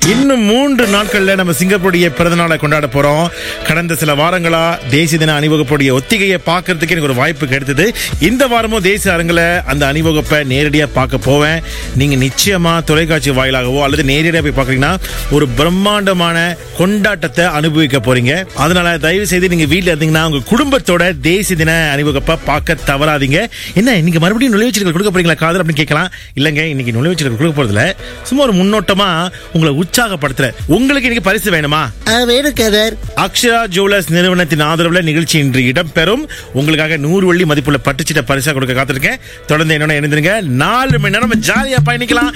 இன்னும் மூன்று நாட்கள்ல நம்ம சிங்கப்பூருடைய பிறந்தநாளை கொண்டாட போறோம் கடந்த சில வாரங்களா தேசிய தின அணிவகுப்புடைய ஒத்திகையை பார்க்கறதுக்கு எனக்கு ஒரு வாய்ப்பு கிடைத்தது இந்த வாரமும் தேசிய அரங்கில் அந்த அணிவகுப்பை நேரடியா பார்க்க போவேன் நீங்க நிச்சயமா தொலைக்காட்சி வாயிலாகவோ அல்லது நேரடியாக போய் பார்க்கறீங்கன்னா ஒரு பிரம்மாண்டமான கொண்டாட்டத்தை அனுபவிக்க போறீங்க அதனால தயவு செய்து நீங்க வீட்ல இருந்தீங்கன்னா உங்க குடும்பத்தோட தேசிய தின அணிவகுப்பை பார்க்க தவறாதீங்க என்ன இன்னைக்கு மறுபடியும் நுழைவுச்சீட்டுகள் கொடுக்க போறீங்களா காதல் அப்படின்னு கேட்கலாம் இல்லங்க இன்னைக்கு நுழைவுச்சீட்டுகள் கொடுக்க போறதுல சும்மா ஒரு முன்னோட்டமா உங்களை உற்சாகப்படுத்துற உங்களுக்கு இன்னைக்கு பரிசு வேணுமா வேணும் கதர் அக்ஷரா ஜுவல்லர்ஸ் நிறுவனத்தின் ஆதரவுல நிகழ்ச்சி இன்று இடம்பெறும் உங்களுக்காக நூறு வெள்ளி மதிப்புள்ள பட்டுச்சீட்டை பரிசா கொடுக்க காத்திருக்கேன் தொடர்ந்து என்னோட இணைந்திருங்க நாலு மணி நேரம் ஜாலியா பயணிக்கலாம்